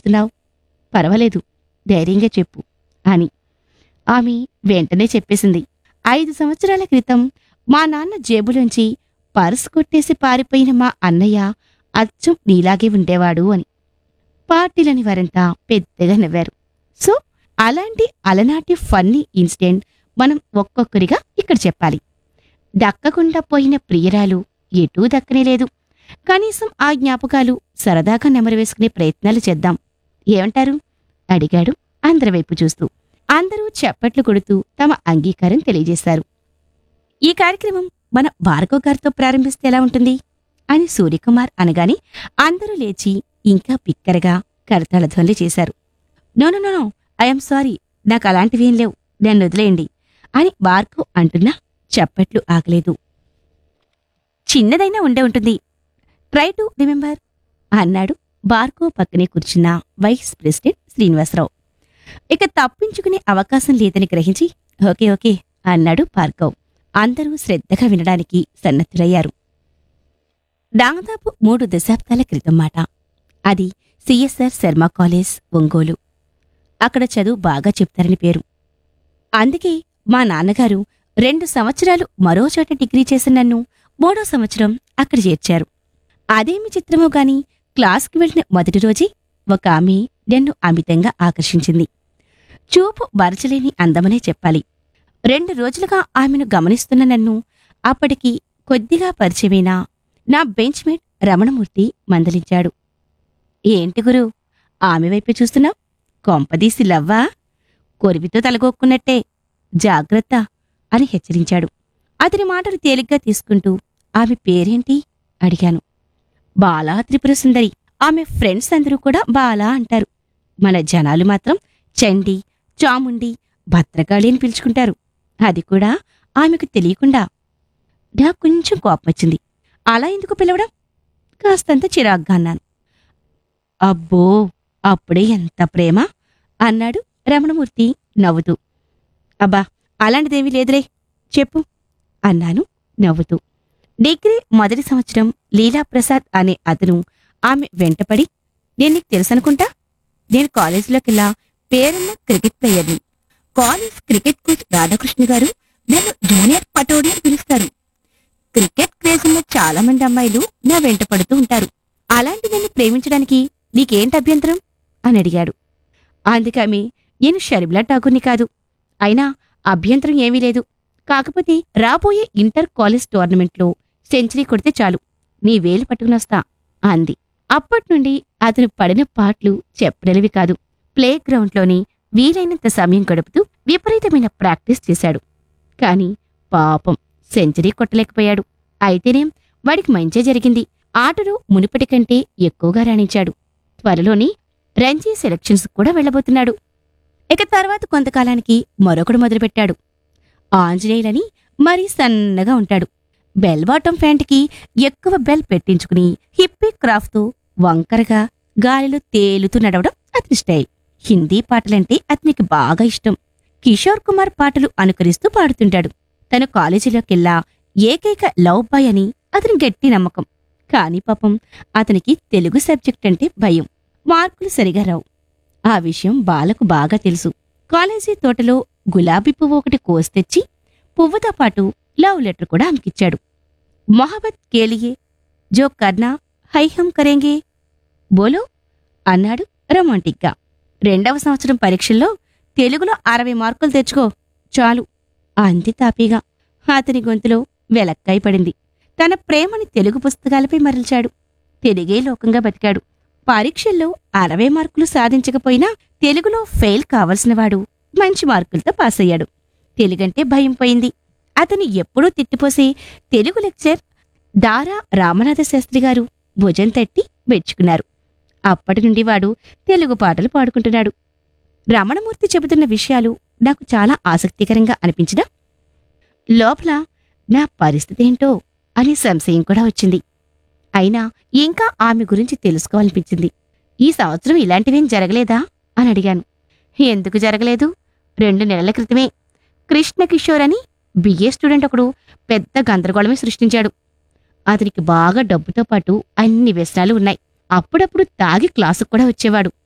చూస్తున్నావు పర్వాలేదు ధైర్యంగా చెప్పు అని ఆమె వెంటనే చెప్పేసింది ఐదు సంవత్సరాల క్రితం మా నాన్న జేబులోంచి పర్స్ కొట్టేసి పారిపోయిన మా అన్నయ్య అచ్చం నీలాగే ఉండేవాడు అని పార్టీలని వారంతా పెద్దగా నవ్వారు సో అలాంటి అలనాటి ఫన్నీ ఇన్సిడెంట్ మనం ఒక్కొక్కరిగా ఇక్కడ చెప్పాలి దక్కకుండా పోయిన ప్రియురాలు ఎటూ దక్కనే లేదు కనీసం ఆ జ్ఞాపకాలు సరదాగా నెమరు వేసుకునే ప్రయత్నాలు చేద్దాం ఏమంటారు అడిగాడు అందరి వైపు చూస్తూ అందరూ చప్పట్లు కొడుతూ తమ అంగీకారం తెలియజేశారు ఈ కార్యక్రమం మన భార్గవ్ గారితో ప్రారంభిస్తే ఎలా ఉంటుంది అని సూర్యకుమార్ అనగానే అందరూ లేచి ఇంకా పిక్కరగా కరతాళ ధ్వనులు చేశారు no no no I'm sorry నాకు అలాంటివేం లేవు నన్ను వదిలేయండి అని భార్గవ్ అంటున్నా చప్పట్లు ఆగలేదు చిన్నదైనా ఉండే ఉంటుంది ట్రై టు రిమెంబర్ అన్నాడు బార్కో పక్కనే కూర్చున్న వైస్ ప్రెసిడెంట్ శ్రీనివాసరావు ఇక తప్పించుకునే అవకాశం లేదని గ్రహించి ఓకే ఓకే అన్నాడు భార్గవ్ అందరూ శ్రద్ధగా వినడానికి సన్నద్ధులయ్యారు దాదాపు మూడు దశాబ్దాల క్రితం మాట అది సిఎస్ఆర్ శర్మ కాలేజ్ ఒంగోలు అక్కడ చదువు బాగా చెప్తారని పేరు అందుకే మా నాన్నగారు రెండు సంవత్సరాలు మరో చోట డిగ్రీ చేసిన నన్ను మూడో సంవత్సరం అక్కడ చేర్చారు అదేమి చిత్రమో గాని క్లాస్కి వెళ్ళిన మొదటి రోజే ఒక ఆమె నన్ను అమితంగా ఆకర్షించింది చూపు బరచలేని అందమనే చెప్పాలి రెండు రోజులుగా ఆమెను గమనిస్తున్న నన్ను అప్పటికి కొద్దిగా పరిచయమైన నా బెంచ్మేట్ రమణమూర్తి మందలించాడు ఏంటి గురు ఆమె వైపే చూస్తున్నావు కొంపదీసి లవ్వా కొరివితో తలగొక్కున్నట్టే జాగ్రత్త అని హెచ్చరించాడు అతని మాటలు తేలిగ్గా తీసుకుంటూ ఆమె పేరేంటి అడిగాను బాలా త్రిపుర సుందరి ఆమె ఫ్రెండ్స్ అందరూ కూడా బాలా అంటారు మన జనాలు మాత్రం చండి చాముండి భద్రకాళి అని పిలుచుకుంటారు అది కూడా ఆమెకు తెలియకుండా నాకు కొంచెం కోపం వచ్చింది అలా ఎందుకు పిలవడం కాస్తంత చిరాగ్గా అన్నాను అబ్బో అప్పుడే ఎంత ప్రేమ అన్నాడు రమణమూర్తి నవ్వుతూ అబ్బా అలాంటిదేమీ లేదులే చెప్పు అన్నాను నవ్వుతూ డిగ్రీ మొదటి సంవత్సరం లీలాప్రసాద్ అనే అతను ఆమె వెంటపడి నేను నీకు తెలుసనుకుంటా నేను కాలేజీలోకెల్లా పేరున్న క్రికెట్ ప్లేయర్ని college cricket coach Radhakrishna garu నన్ను జూనియర్ పటోడి అని పిలుస్తారు క్రికెట్ క్రేజ్ ఉన్న చాలా మంది అమ్మాయిలు నా వెంట పడుతూ ఉంటారు అలాంటి నన్ను ప్రేమించడానికి నీకేంటి అభ్యంతరం అని అడిగాడు అందుకమి నేను షర్మిలా ఠాకూర్ని కాదు అయినా అభ్యంతరం ఏమీ లేదు కాకపోతే రాబోయే ఇంటర్ కాలేజ్ టోర్నమెంట్లో సెంచరీ కొడితే చాలు నీ వేలు పట్టుకునొస్తా అంది అప్పట్నుండి అతను పడిన పాటలు చెప్పడలివి కాదు ప్లే గ్రౌండ్లోని వీలైనంత సమయం గడుపుతూ విపరీతమైన ప్రాక్టీస్ చేశాడు కాని పాపం సెంచరీ కొట్టలేకపోయాడు అయితేనేం వాడికి మంచే జరిగింది ఆటలో మునుపటి కంటే ఎక్కువగా రాణించాడు త్వరలోని రంజీ సెలక్షన్స్ కూడా వెళ్ళబోతున్నాడు ఇక తర్వాత కొంతకాలానికి మరొకడు మొదలుపెట్టాడు ఆంజనేయులని మరీ సన్నగా ఉంటాడు బెల్ బాటం ప్యాంట్కి ఎక్కువ బెల్ పెట్టించుకుని హిప్పీ క్రాఫ్ట్తో వంకరగా గాలిలో తేలుతూ నడవడం అతని స్టైల్ హిందీ పాటలంటే అతనికి బాగా ఇష్టం కిషోర్ కుమార్ పాటలు అనుకరిస్తూ పాడుతుంటాడు తను కాలేజీలోకెల్లా ఏకైక లవ్ బాయ్ అని అతని గట్టి నమ్మకం కాని పాపం అతనికి తెలుగు సబ్జెక్ట్ అంటే భయం మార్కులు సరిగా రావు ఆ విషయం బాలకు బాగా తెలుసు కాలేజీ తోటలో గులాబీ పువ్వు ఒకటి కోసి తెచ్చి పువ్వుతో పాటు లవ్ లెటర్ కూడా ఆమెకిచ్చాడు మొహబత్ కేలియే జో కర్నా హై హం కరేంగే బోలో అన్నాడు రొమాంటిక్గా రెండవ సంవత్సరం పరీక్షల్లో తెలుగులో అరవై మార్కులు తెచ్చుకో చాలు అంది తాపీగా అతని గొంతులో వెలక్కాయ పడింది తన ప్రేమని తెలుగు పుస్తకాలపై మరల్చాడు తెలుగే లోకంగా బతికాడు పరీక్షల్లో అరవై మార్కులు సాధించకపోయినా తెలుగులో ఫెయిల్ కావలసినవాడు మంచి మార్కులతో పాస్ అయ్యాడు తెలుగంటే భయం పోయింది అతను ఎప్పుడూ తిట్టిపోసే తెలుగు లెక్చర్ దారా రామనాథ శాస్త్రి గారు భుజం తట్టి మెచ్చుకున్నారు అప్పటి నుండి వాడు తెలుగు పాటలు పాడుకుంటున్నాడు రమణమూర్తి చెబుతున్న విషయాలు నాకు చాలా ఆసక్తికరంగా అనిపించినా లోపల నా పరిస్థితి ఏంటో అనే సంశయం కూడా వచ్చింది అయినా ఇంకా ఆమె గురించి తెలుసుకోవాలనిపించింది ఈ సంవత్సరం ఇలాంటివేం జరగలేదా అని అడిగాను ఎందుకు జరగలేదు రెండు నెలల క్రితమే కృష్ణ కిషోర్ అని బిఏ స్టూడెంట్ ఒకడు పెద్ద గందరగోళమే సృష్టించాడు అతనికి బాగా డబ్బుతో పాటు అన్ని వ్యసనాలు ఉన్నాయి అప్పుడప్పుడు తాగి క్లాసుకు కూడా వచ్చేవాడు